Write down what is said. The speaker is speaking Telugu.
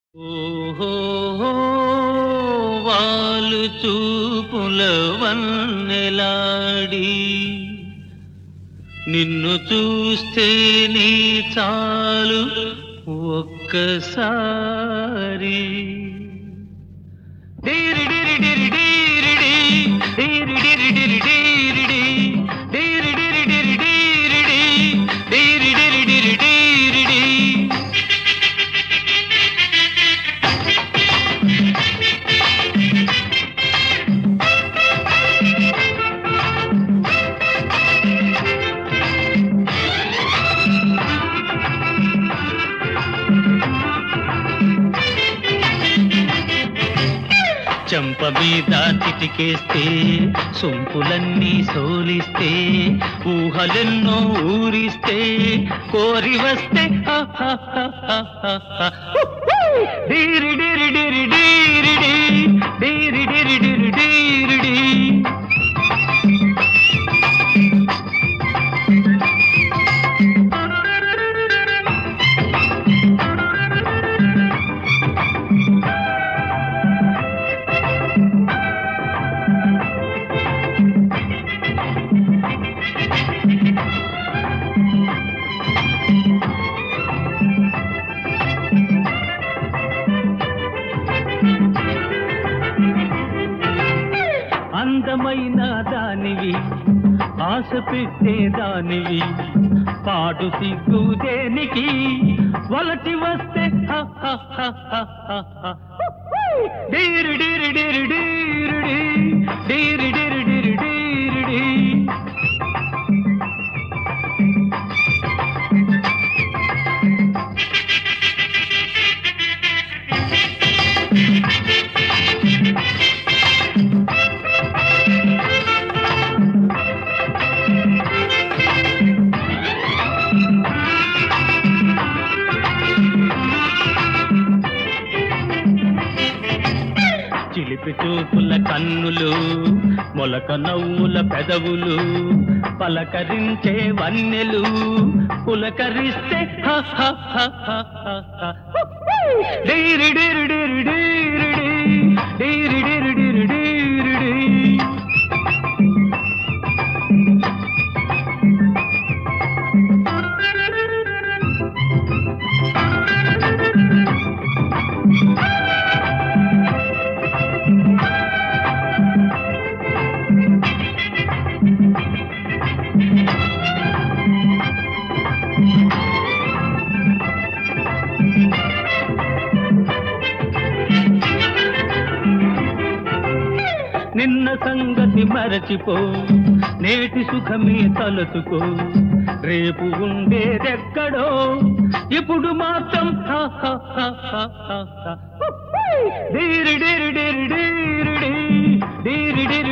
ఓహో వాలు చూపుల వన్నెలాడి నిన్ను చూస్తే నీ చాలు ఒక్కసారి డీరి డిరి డిరి డీరిడి, డీరి డిరి డిరి డీరిడి, డీరి డిరి డిరి డీరిడి, డీరి డిరి డిరి డీరిడి. చెంప మీద చిటికేస్తే సొంపులన్నీ సోలిస్తే ఊహలెన్నో ఊరిస్తే కోరి వస్తే డీరి డిరి డిరి డీరిడి డీరి డిరి డిరి డీరిడి అందమైన దానివి ఆశ పెట్టే దానివి పాడు సిగ్గు దేనికి వలటి వస్తే హ హ హ హ హ హ. డీరి డీరి డీరి డీరిడి, డీరి డీరి డీరి డీరిడి. చిలిపి చూపుల కన్నులు మొలక నవ్వుల పెదవులు పలకరించే వన్నెలు పులకరిస్తే హ హ హ హ హ హ. డీరి డీరి డీరి డీరిడి, డీరి డీరి డీరి డీరిడి. నిన్న సంగతి మరచిపో నేటి సుఖమే తలచుకో రేపు ఉండేదెక్కడో ఇప్పుడు మాత్రం హ హ హ హ హ హ. డీరి డీరి డీరి డీరిడి, డీరి డీరి